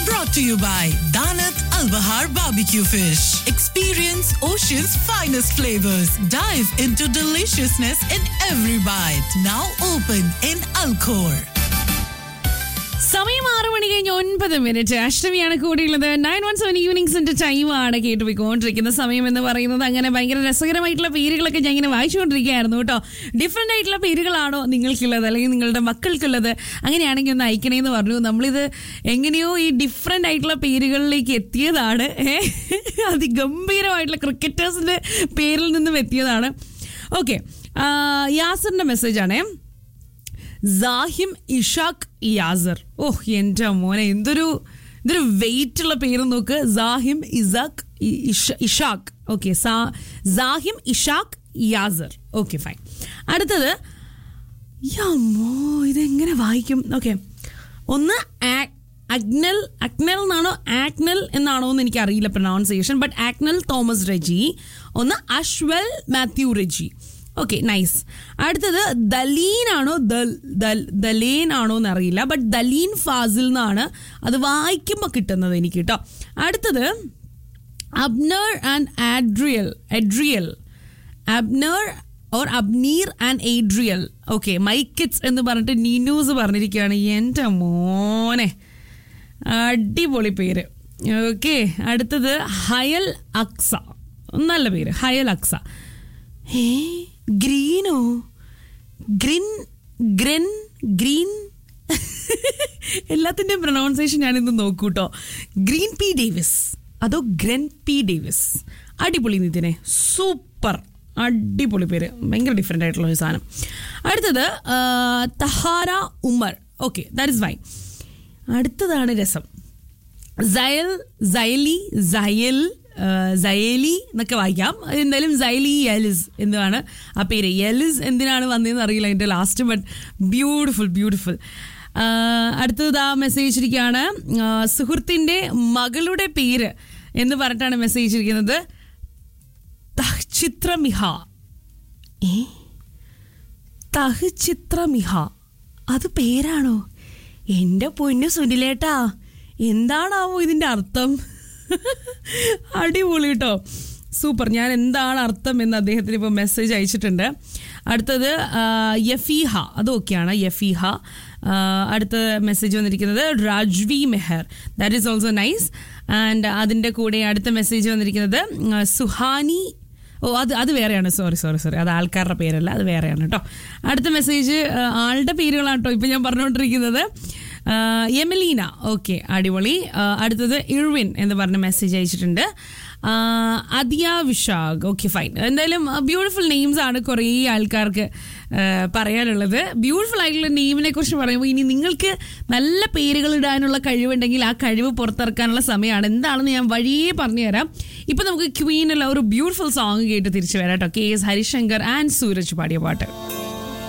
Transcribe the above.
brought to you by Danat Al Bahar Barbecue Fish. Experience ocean's finest flavors. Dive into deliciousness in every bite. Now open in Alcor. സമയം ആറ് മണി കഴിഞ്ഞ് ഒൻപത് മിനിറ്റ് അഷ്ടമിയാണ് കൂടിയുള്ളത് നയൻ വൺ സെവൻ ഈവനിങ്സിന്റെ ടൈമാണ് കേട്ടുപോയിക്കൊണ്ടിരിക്കുന്ന സമയം എന്ന് പറയുന്നത് അങ്ങനെ ഭയങ്കര രസകരമായിട്ടുള്ള പേരുകളൊക്കെ ഞാൻ ഇങ്ങനെ വായിച്ചുകൊണ്ടിരിക്കുകയായിരുന്നു കേട്ടോ ഡിഫറെൻ്റ് ആയിട്ടുള്ള പേരുകളാണോ നിങ്ങൾക്കുള്ളത് അല്ലെങ്കിൽ നിങ്ങളുടെ മക്കൾക്കുള്ളത് അങ്ങനെയാണെങ്കിൽ ഒന്ന് അയക്കണേന്ന് പറഞ്ഞു നമ്മളിത് എങ്ങനെയോ ഈ ഡിഫറെൻ്റ് ആയിട്ടുള്ള പേരുകളിലേക്ക് എത്തിയതാണ് ഏ? അതിഗംഭീരമായിട്ടുള്ള ക്രിക്കറ്റേഴ്സിന്റെ പേരിൽ നിന്നും എത്തിയതാണ് ഓക്കെ യാസറിന്റെ മെസ്സേജാണേ സാഹിം ഇഷാഖ് യാസർ ഓഹ് എൻ്റെ മോനെ എന്തൊരു ഇതൊരു വെയിറ്റ് ഉള്ള പേര് നോക്ക് സാഹിം ഇസാഖ് ഇ- ഇഷ- Ishaq okay Saahim Ishaq Yasar okay fine അടുത്തത് യമ്മോ ഇതെങ്ങനെ വായിക്കും ഓക്കെ ഒന്ന് ആ- അഗ്നൽ അഗ്നൽ എന്നാണോ ആക്നൽ എന്നാണോ എന്ന് എനിക്ക് അറിയില്ല pronunciation but Aknal Thomas Reji ഒന്ന് Ashwal Mathew Reji okay nice അടുത്തത് ദലീൻ ആണോ ദൽ- ദൽ- ദലേൻ ആണോ എന്ന് അറിയില്ല ബട്ട് ദലീൻ ഫാസിൽ എന്നാണ് അത് വായിക്കുമ്പോൾ കിട്ടുന്നത് എനിക്ക് കേട്ടോ അടുത്തത് Abner and Adriel Edriel Abner or Abneer and Adriel okay മൈക്കിറ്റ്സ് എന്ന് പറഞ്ഞിട്ട് നീനൂസ് പറഞ്ഞിരിക്കുകയാണ് എൻ്റെ മോനെ അടിപൊളി പേര് ഓക്കെ അടുത്തത് ഹയൽ അക്സ നല്ല പേര് ഹയൽ അക്സ ഏ ഗ്രീനോ ഗ്രിൻ ഗ്രെൻ ഗ്രീൻ എല്ലാത്തിൻ്റെയും പ്രൊനൗൺസിയേഷൻ ഞാനിന്ന് നോക്കൂട്ടോ ഗ്രീൻ പി ഡേവിസ് അതോ ഗ്രെൻ പി ഡേവിസ് അടിപൊളി നിതിനെ സൂപ്പർ അടിപൊളി പേര് ഭയങ്കര ഡിഫറെൻ്റ് ആയിട്ടുള്ള ഒരു സാധനം അടുത്തത് ആ, Tahara Umar okay that is fine അടുത്തതാണ് രസം സയൽ സയലി സയൽ ആ, സയലി എന്നൊക്കെ വായിക്കാം എന്തായാലും സൈലി യലിസ് എന്നാണ് ആ പേര് യലിസ് എന്തിനാണ് വന്നതെന്ന് അറിയില്ല എൻ്റെ ലാസ്റ്റ് ബട്ട് ബ്യൂട്ടിഫുൾ ബ്യൂട്ടിഫുൾ അടുത്തത് ആ മെസ്സേജ് ഇരിക്കുകയാണ് ആ, സുഹൃത്തിൻ്റെ മകളുടെ പേര് എന്ന് പറഞ്ഞിട്ടാണ് മെസ്സേജ് ഇരിക്കുന്നത് ചിത്രമിഹ ഏ തഹ് ചിത്രമിഹ അത് പേരാണോ എൻ്റെ പൊന്നു സുനിലേട്ടാ എന്താണാവോ ഇതിൻ്റെ അർത്ഥം അടിപൊളി കേട്ടോ സൂപ്പർ ഞാൻ എന്താണ് അർത്ഥം എന്ന് അദ്ദേഹത്തിന് ഇപ്പോൾ മെസ്സേജ് അയച്ചിട്ടുണ്ട് അടുത്തത് ആ, യഫീഹ അത് ഓക്കെയാണ് യഫീഹ ആ, അടുത്ത മെസ്സേജ് വന്നിരിക്കുന്നത് Rajvi Mehar that is also nice and അതിൻ്റെ കൂടെ അടുത്ത മെസ്സേജ് വന്നിരിക്കുന്നത് ആ, സുഹാനി ഓ അത് അത് വേറെയാണ് സോറി സോറി സോറി അത് ആൾക്കാരുടെ പേരല്ല അത് വേറെയാണ് കേട്ടോ അടുത്ത മെസ്സേജ് ആ, ആളുടെ പേരുകളാണ് കേട്ടോ ഇപ്പം ഞാൻ പറഞ്ഞുകൊണ്ടിരിക്കുന്നത് ആ, എമലീന ഓക്കെ അടിപൊളി ആ, അടുത്തത് ഇർവിൻ എന്ന് പറഞ്ഞ മെസ്സേജ് അയച്ചിട്ടുണ്ട് ആ, അദിയ വിശാഖ് ഓക്കെ ഫൈൻ എന്തായാലും ബ്യൂട്ടിഫുൾ നെയിംസ് ആണ് കുറേ ആൾക്കാർക്ക് ആ, പറയാനുള്ളത് ബ്യൂട്ടിഫുൾ ആയിട്ടുള്ള നെയിമിനെ കുറിച്ച് പറയുമ്പോൾ ഇനി നിങ്ങൾക്ക് നല്ല പേരുകൾ ഇടാനുള്ള കഴിവുണ്ടെങ്കിൽ ആ കഴിവ് പുറത്തിറക്കാനുള്ള സമയമാണ് എന്താണെന്ന് ഞാൻ വഴിയേ പറഞ്ഞുതരാം ഇപ്പൊ നമുക്ക് ക്വീനുള്ള ഒരു ബ്യൂട്ടിഫുൾ സോങ് കേട്ട് തിരിച്ചു വരാം കേട്ടോ K S Harishankar and Sooraj പാടിയ പാട്ട്